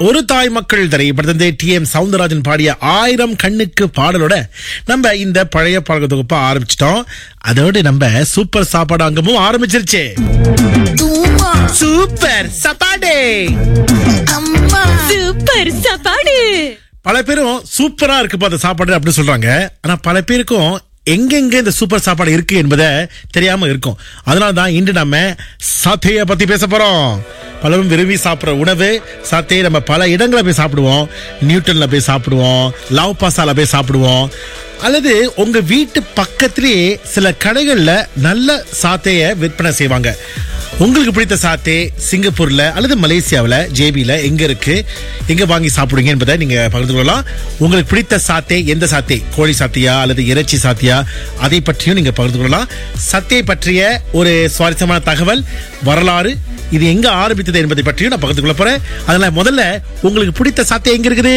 ஒரு தாய் மக்கள் திரைப்படத்தை டி எம் சவுந்தரராஜன் பாடிய ஆயிரம் கண்ணுக்கு பாடலோட நம்ம இந்த பழைய பாடல் தொகுப்பை ஆரம்பிச்சிட்டோம் அதோட நம்ம சூப்பர் சாப்பாடு அங்கமும் ஆரம்பிச்சிருச்சு சூப்பர் சாப்பாடு சூப்பர் சாப்பாடு பல பேரும் சூப்பரா இருக்குப்பா அந்த சாப்பாடு அப்படின்னு சொல்றாங்க ஆனா பல பேருக்கும் எங்கெங்க இந்த சூப்பர் சாப்பாடு இருக்கு என்பதை தெரியாம இருக்கும் அதனால தான் இன்று நம்ம சாத்தைய பத்தி பேச போறோம் பலரும் விரும்பி சாப்பிடுற உணவு சாத்தையை நம்ம பல இடங்களை போய் சாப்பிடுவோம் நியூட்டன்ல போய் சாப்பிடுவோம் லவ் பாசால போய் சாப்பிடுவோம் அல்லது உங்க வீட்டு பக்கத்திலேயே சில கடைகள்ல நல்ல சாத்தைய விற்பனை செய்வாங்க உங்களுக்கு பிடித்த சாத்தே சிங்கப்பூர்ல அல்லது மலேசியாவில் ஜேபியில எங்க இருக்கு எங்க வாங்கி சாப்பிடுவீங்க என்பதை நீங்க பகிர்ந்து கொள்ளலாம் உங்களுக்கு பிடித்த சாத்தே எந்த சாத்தே கோழி சாத்தியா அல்லது இறைச்சி சாத்தியா அதை பற்றியும் நீங்க பகிர்ந்து கொள்ளலாம் சத்தே பற்றிய ஒரு சுவாரஸ்யமான தகவல் வரலாறு இது எங்க ஆரம்பித்தது என்பதை பற்றியும் நான் பகிர்ந்து கொள்ள போறேன் அதனால முதல்ல உங்களுக்கு பிடித்த சாத்தே எங்க இருக்குது